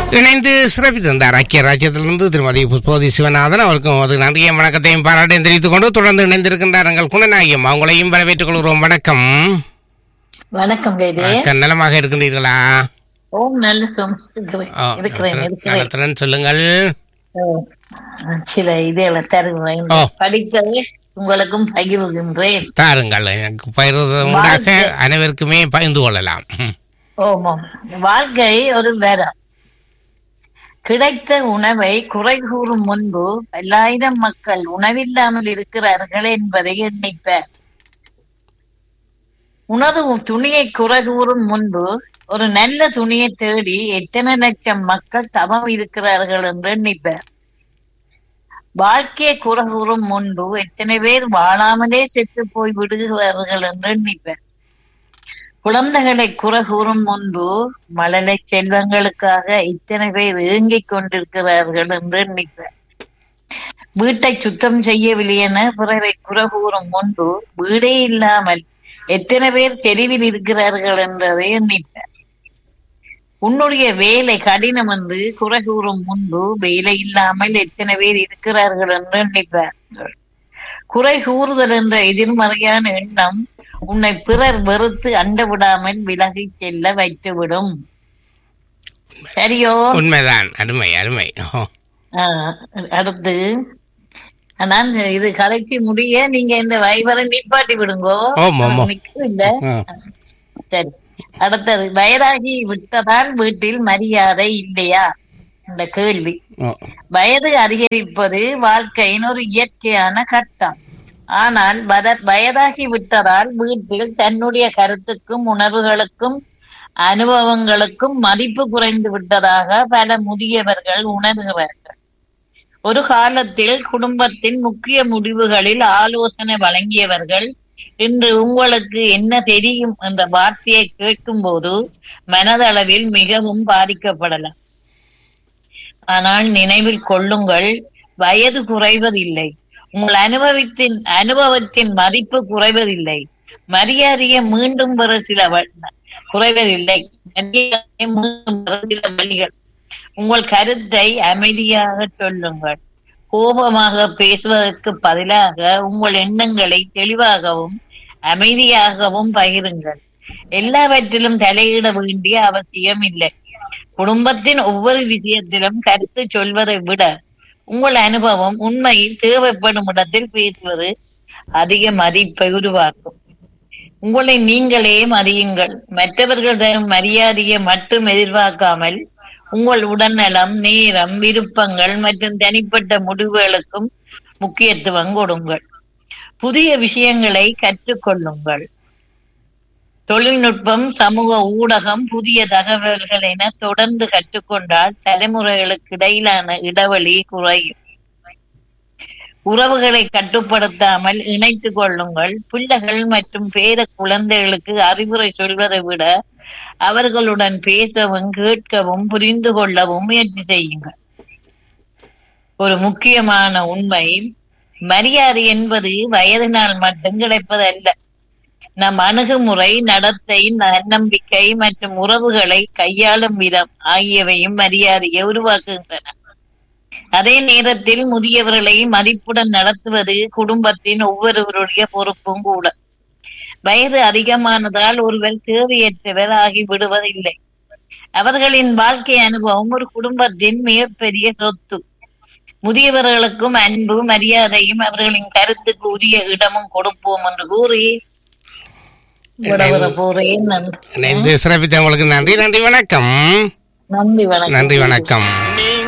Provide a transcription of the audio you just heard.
இணைந்து சிறப்பி தந்தார் ஐக்கிய ராஜ்யத்திலிருந்து திருமதி புஷ்போதி சிவநாதன் அவருக்கும் அது நன்றியும் வணக்கத்தையும் பாராட்டையும் தெரிவித்துக் கொண்டு தொடர்ந்து இணைந்திருக்கின்றார் எங்கள் குணநாயகம் அவங்களையும் வரவேற்றுக் கொள்கிறோம் வணக்கம் வணக்கம் கைதே வணக்கம் நலமாக இருக்கின்றீர்களா ஓம் நல்ல சுகம் இருக்கிறேன் ஆ, இருக்கிறேன் நலத்துடன்- இருக்கிறேன் நலத்துடன் சொல்லுங்கள் ஓ, சில இதுகளை தருகிறேன் ஓ. படிக்கவே உங்களுக்கும் பகிர்கின்றேன் தாருங்கள் எனக்கு பயிர்வது உண்டாக அனைவருக்குமே பகிர்ந்து கொள்ளலாம் ம். ஓமாம் வாழ்க்கை ஒரு வரம் கிடைத்த உணவை குறை கூறும் முன்பு பல்லாயிரம் மக்கள் உணவில்லாமல் இருக்கிறார்கள் என்பதை எண்ணிப்பார் உணவு துணியை குறை கூறும் முன்பு ஒரு நல்ல துணியை தேடி எத்தனை லட்சம் மக்கள் தவம் இருக்கிறார்கள் என்று எண்ணிப்பார் வாழ்க்கையை குறை கூறும் முன்பு எத்தனை பேர் வாழாமலே செத்து போய் விடுகிறார்கள் என்று எண்ணிப்பார் குழந்தைகளை குறை கூறும் முன்பு மழலை செல்வங்களுக்காக இத்தனை பேர் ஏங்கிக் கொண்டிருக்கிறார்கள் என்று எண்ணிப்பார் வீட்டை சுத்தம் செய்யவில்லை என பிறரை குறை கூறும் முன்பு வீடே இல்லாமல் எத்தனை பேர் தெருவில் இருக்கிறார்கள் என்றதை எண்ணிப்பார் உன்னுடைய வேலை கடினம் என்று குறை கூறும் முன்பு வேலை இல்லாமல் எத்தனை பேர் இருக்கிறார்கள் என்று எண்ணிப்பார் குறை கூறுதல் என்ற எதிர்மறையான எண்ணம் உன்னை பிறர் வெறுத்து அண்ட விடாமல் விலகி செல்ல வைத்துவிடும் சரியோ உண்மைதான் அருமை அருமை ஓ, ஆஹ் அடுத்து நான் இது கதைக்கு முடிய நீங்க இந்த வைவரை நிப்பாட்டி விடுங்கோ ஆமா, ஆமா. நிக்கும் இல்ல ம். சரி அடுத்தது வயதாகி விட்டதால் வீட்டில் மரியாதை இல்லையா இந்த கேள்வி ஓ, வயது அதிகரிப்பது வாழ்க்கையின் ஒரு இயற்கையான கட்டம் ஆனால் வத- வயதாகி விட்டதால் வீட்டில் தன்னுடைய கருத்துக்கும் உணர்வுகளுக்கும் அனுபவங்களுக்கும் மதிப்பு குறைந்து விட்டதாக பல முதியவர்கள் உணர்கிறார்கள் ஒரு காலத்தில் குடும்பத்தின் முக்கிய முடிவுகளில் ஆலோசனை வழங்கியவர்கள் இன்று உங்களுக்கு என்ன தெரியும் என்ற வார்த்தையை கேட்கும்போது மனதளவில் மிகவும் பாதிக்கப்படலாம் ஆனால் நினைவில் கொள்ளுங்கள் வயது குறைவதில்லை உங்கள் அனுபவத்தின் அனுபவத்தின் மதிப்பு குறைவதில்லை மரியாதையை மீண்டும் பெற சில வ- குறைவதில்லை மரியாதையை மீண்டும் பெற சில வழிகள் உங்கள் கருத்தை அமைதியாக சொல்லுங்கள் கோபமாக பேசுவதற்கு பதிலாக உங்கள் எண்ணங்களை தெளிவாகவும் அமைதியாகவும் பகிருங்கள் எல்லாவற்றிலும் தலையிட வேண்டிய அவசியம் இல்லை குடும்பத்தின் ஒவ்வொரு விஷயத்திலும் கருத்து சொல்வதை விட உங்கள் அனுபவம் உண்மையில் தேவைப்படும் இடத்தில் பேசுவது அதிக மதிப்பை உருவாக்கும் உங்களை நீங்களே மதியுங்கள் மற்றவர்கள் தரும் மரியாதையை மட்டும் எதிர்பார்க்காமல் உங்கள் உடல்நலம் நேரம் விருப்பங்கள் மற்றும் தனிப்பட்ட முடிவுகளுக்கும் முக்கியத்துவம் கொடுங்கள் புதிய விஷயங்களை கற்றுக்கொள்ளுங்கள் தொழில்நுட்பம் சமூக ஊடகம் புதிய தகவல்கள் என தொடர்ந்து கற்றுக்கொண்டால் தலைமுறைகளுக்கு இடையிலான இடைவெளி குறையும் உறவுகளை கட்டுப்படுத்தாமல் இணைத்துக் கொள்ளுங்கள் பிள்ளைகள் மற்றும் பேர குழந்தைகளுக்கு அறிவுரை சொல்வதை விட அவர்களுடன் பேசவும் கேட்கவும் புரிந்து கொள்ளவும் முயற்சி செய்யுங்கள் ஒரு முக்கியமான உண்மை மரியாதை என்பது வயதினால் மட்டும் கிடைப்பதல்ல நம் அணுகுமுறை நடத்தை நன்னம்பிக்கை மற்றும் உறவுகளை கையாளும் விதம் ஆகியவையும் மரியாதையை உருவாக்குகின்றன அதே நேரத்தில் முதியவர்களை மதிப்புடன் நடத்துவது குடும்பத்தின் ஒவ்வொருவருடைய பொறுப்பும் கூட வயது அதிகமானதால் ஒருவர் தேவையற்றவர் ஆகி விடுவதில்லை அவர்களின் வாழ்க்கை அனுபவம் ஒரு குடும்பத்தின் மிகப்பெரிய சொத்து முதியவர்களுக்கும் அன்பு மரியாதையும் அவர்களின் கருத்துக்கு உரிய இடமும் கொடுப்போம் என்று கூறி விடவர போறேன் நன்றி இணைந்து சிறப்பித்த உங்களுக்கு நன்றி நன்றி வணக்கம் நன்றி வணக்கம் நன்றி வணக்கம்